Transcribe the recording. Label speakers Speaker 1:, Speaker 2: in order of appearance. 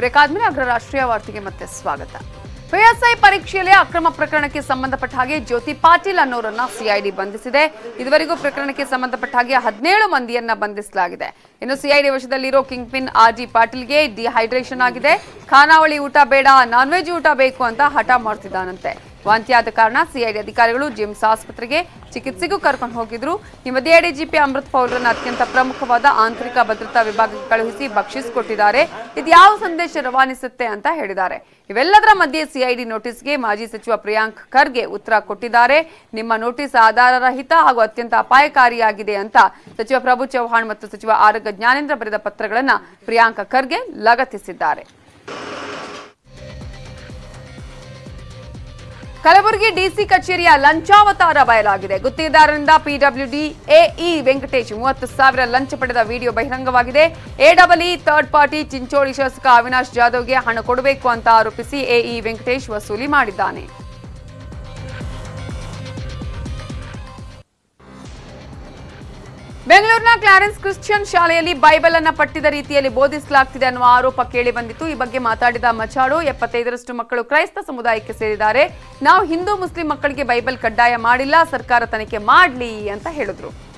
Speaker 1: break ಆದ್ಮೇಲೆ ಅಗ್ರ ರಾಷ್ಟ್ರೀಯ ವಾರ್ತೆಗೆ ಮತ್ತೆ ಸ್ವಾಗತ ಪಿಎಸ್ಐ ಪರೀಕ್ಷೆಯಲ್ಲಿ ಅಕ್ರಮ ಪ್ರಕರಣಕ್ಕೆ ಸಂಬಂಧಪಟ್ಟ ಹಾಗೆ ಜ್ಯೋತಿ ಪಾಟೀಲ್ ಅನ್ನೋರನ್ನ ಸಿಐಡಿ ಬಂಧಿಸಿದೆ ಇದುವರೆಗೂ ಪ್ರಕರಣಕ್ಕೆ ಸಂಬಂಧಪಟ್ಟ ಹಾಗೆ ಹದಿನೇಳು ಮಂದಿಯನ್ನ ಬಂಧಿಸಲಾಗಿದೆ ಇನ್ನು ಸಿಐಡಿ ವಶದಲ್ಲಿರೋ ಕಿಂಗ್ ಪಿನ್ ಆರ್ ಜಿ ಪಾಟೀಲ್ಗೆ ಡಿಹೈಡ್ರೇಷನ್ ಆಗಿದೆ ಖಾನಾವಳಿ ಊಟ ಬೇಡ ನಾನ್ ವೆಜ್ ಊಟ ಬೇಕು ಅಂತ ಹಠ ಮಾಡ್ತಿದ್ದಾನಂತೆ ವಾಂತಿಯಾದ ಕಾರಣ ಸಿಐಡಿ ಅಧಿಕಾರಿಗಳು ಜಿಮ್ಸ್ ಆಸ್ಪತ್ರೆಗೆ ಚಿಕಿತ್ಸೆಗೂ ಕರ್ಕೊಂಡು ಹೋಗಿದ್ರು ಈ ಮಧ್ಯೆ ಡಿಜಿಪಿ ಅಮೃತ್ ಪೌಲ್ರನ್ನ ಅತ್ಯಂತ ಪ್ರಮುಖವಾದ ಆಂತರಿಕ ಭದ್ರತಾ ವಿಭಾಗಕ್ಕೆ ಕಳುಹಿಸಿ ಬಕ್ಷಿಸ್ ಕೊಟ್ಟಿದ್ದಾರೆ ಇದು ಯಾವ ಸಂದೇಶ ರವಾನಿಸುತ್ತೆ ಅಂತ ಹೇಳಿದ್ದಾರೆ ಇವೆಲ್ಲದರ ಮಧ್ಯೆ ಸಿಐಡಿ ನೋಟಿಸ್ಗೆ ಮಾಜಿ ಸಚಿವ ಪ್ರಿಯಾಂಕ್ ಖರ್ಗೆ ಉತ್ತರ ಕೊಟ್ಟಿದ್ದಾರೆ ನಿಮ್ಮ ನೋಟಿಸ್ ಆಧಾರರಹಿತ ಹಾಗೂ ಅತ್ಯಂತ ಅಪಾಯಕಾರಿಯಾಗಿದೆ ಅಂತ ಸಚಿವ ಪ್ರಭು ಚೌಹಾಣ್ ಮತ್ತು ಸಚಿವ ಆರೋಗ್ಯ ಜ್ಞಾನೇಂದ್ರ ಬರೆದ ಪತ್ರಗಳನ್ನ ಪ್ರಿಯಾಂಕ ಖರ್ಗೆ ಲಗತ್ತಿಸಿದ್ದಾರೆ ಕಲಬುರಗಿ ಡಿಸಿ ಕಚೇರಿಯ ಲಂಚಾವತಾರ ಬಯಲಾಗಿದೆ ಗುತ್ತಿಗೆದಾರರಿಂದ ಪಿಡಬ್ಲ್ಯೂಡಿ ಎಇ ವೆಂಕಟೇಶ್ ಮೂವತ್ತು ಸಾವಿರ ಲಂಚ ಪಡೆದ ವಿಡಿಯೋ ಬಹಿರಂಗವಾಗಿದೆ ಎಡಬಲ್ ಥರ್ಡ್ ಪಾರ್ಟಿ ಚಿಂಚೋಳಿ ಶಾಸಕ ಅವಿನಾಶ್ ಜಾಧವ್ಗೆ ಹಣ ಕೊಡಬೇಕು ಅಂತ ಆರೋಪಿಸಿ ಎಇ ವೆಂಕಟೇಶ್ ವಸೂಲಿ ಮಾಡಿದ್ದಾನೆ ಬೆಂಗಳೂರಿನ ಕ್ಲಾರೆನ್ಸ್ ಕ್ರಿಶ್ಚಿಯನ್ ಶಾಲೆಯಲ್ಲಿ ಬೈಬಲ್ ಅನ್ನ ಪಟ್ಟಿದ ರೀತಿಯಲ್ಲಿ ಬೋಧಿಸಲಾಗ್ತಿದೆ ಅನ್ನುವ ಆರೋಪ ಕೇಳಿ ಬಂದಿತ್ತು ಈ ಬಗ್ಗೆ ಮಾತಾಡಿದ ಮಚಾಡು ಎಪ್ಪತ್ತೈದರಷ್ಟು ಮಕ್ಕಳು ಕ್ರೈಸ್ತ ಸಮುದಾಯಕ್ಕೆ ಸೇರಿದ್ದಾರೆ ನಾವು ಹಿಂದೂ ಮುಸ್ಲಿಂ ಮಕ್ಕಳಿಗೆ ಬೈಬಲ್ ಕಡ್ಡಾಯ ಮಾಡಿಲ್ಲ ಸರ್ಕಾರ ತನಿಖೆ ಮಾಡಲಿ ಅಂತ ಹೇಳಿದ್ರು